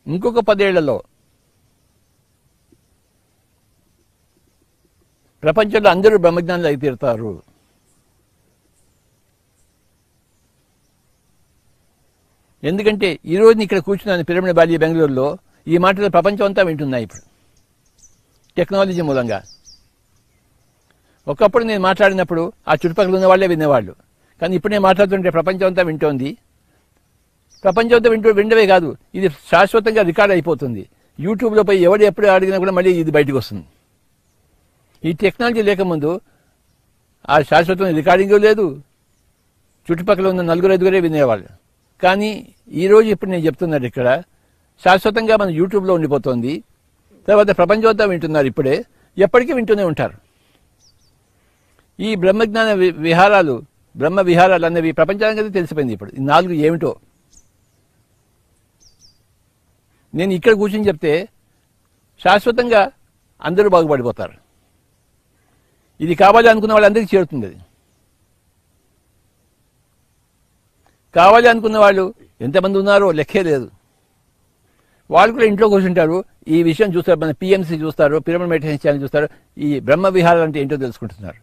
ఇంకొక పదేళ్లలో ప్రపంచంలో అందరూ బ్రహ్మజ్ఞానులు అయి తీరుతారు ఎందుకంటే ఈ రోజు ఇక్కడ కూర్చున్నాను పిరమిడ్ వ్యాలీ బెంగళూరులో ఈ మాటలు ప్రపంచం అంతా వింటున్నాయి ఇప్పుడు టెక్నాలజీ మూలంగా ఒకప్పుడు నేను మాట్లాడినప్పుడు ఆ చుట్టుపక్కల ఉన్న వాళ్ళే వినేవాళ్ళు కానీ ఇప్పుడు నేను మాట్లాడుతుంటే ప్రపంచం అంతా వింటోంది ప్రపంచం అంతా వింటూ వినడమే కాదు ఇది శాశ్వతంగా రికార్డ్ అయిపోతుంది యూట్యూబ్లో పోయి ఎవడు ఎప్పుడు అడిగినా కూడా మళ్ళీ ఇది బయటకు వస్తుంది ఈ టెక్నాలజీ లేకముందు ఆ శాశ్వతమైన రికార్డింగ్ లేదు చుట్టుపక్కల ఉన్న నలుగురు ఐదుగురే వినేవాళ్ళు కానీ ఈ రోజు ఇప్పుడు నేను చెప్తున్నాను ఇక్కడ శాశ్వతంగా మన యూట్యూబ్లో ఉండిపోతుంది తర్వాత ప్రపంచం అంతా వింటున్నారు ఇప్పుడే ఎప్పటికీ వింటూనే ఉంటారు ఈ బ్రహ్మజ్ఞాన వి- విహారాలు బ్రహ్మ విహారాలు అనేవి ప్రపంచానికి తెలిసిపోయింది ఇప్పుడు ఈ నాలుగు ఏమిటో నేను ఇక్కడ కూర్చొని చెప్తే శాశ్వతంగా అందరూ బాగుపడిపోతారు ఇది కావాలి అనుకున్న వాళ్ళందరికీ చేరుతుంది అది కావాలి అనుకున్న వాళ్ళు ఎంతమంది ఉన్నారో లెక్కే లేదు వాళ్ళు కూడా ఇంట్లో కూర్చుంటారు ఈ విషయం చూస్తారు మన పిఎంసి చూస్తారు పిరమిడ్ మెడిటేషన్ ఛానల్ చూస్తారు ఈ బ్రహ్మ విహారాలు అంటే ఏంటో తెలుసుకుంటున్నారు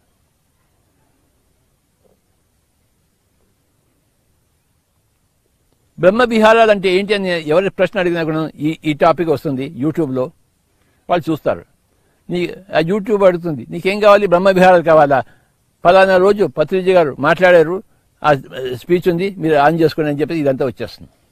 బ్రహ్మ విహారాలు అంటే ఏంటి అని ఎవరి ప్రశ్న అడిగినా కూడా ఈ ఈ టాపిక్ వస్తుంది యూట్యూబ్లో వాళ్ళు చూస్తారు నీ ఆ యూట్యూబ్ అడుగుతుంది నీకేం కావాలి బ్రహ్మ విహారాలు కావాలా ఫలానా రోజు పత్రిజీ గారు మాట్లాడారు ఆ స్పీచ్ ఉంది మీరు ఆన్ చేసుకోండి అని చెప్పి ఇదంతా వచ్చేస్తుంది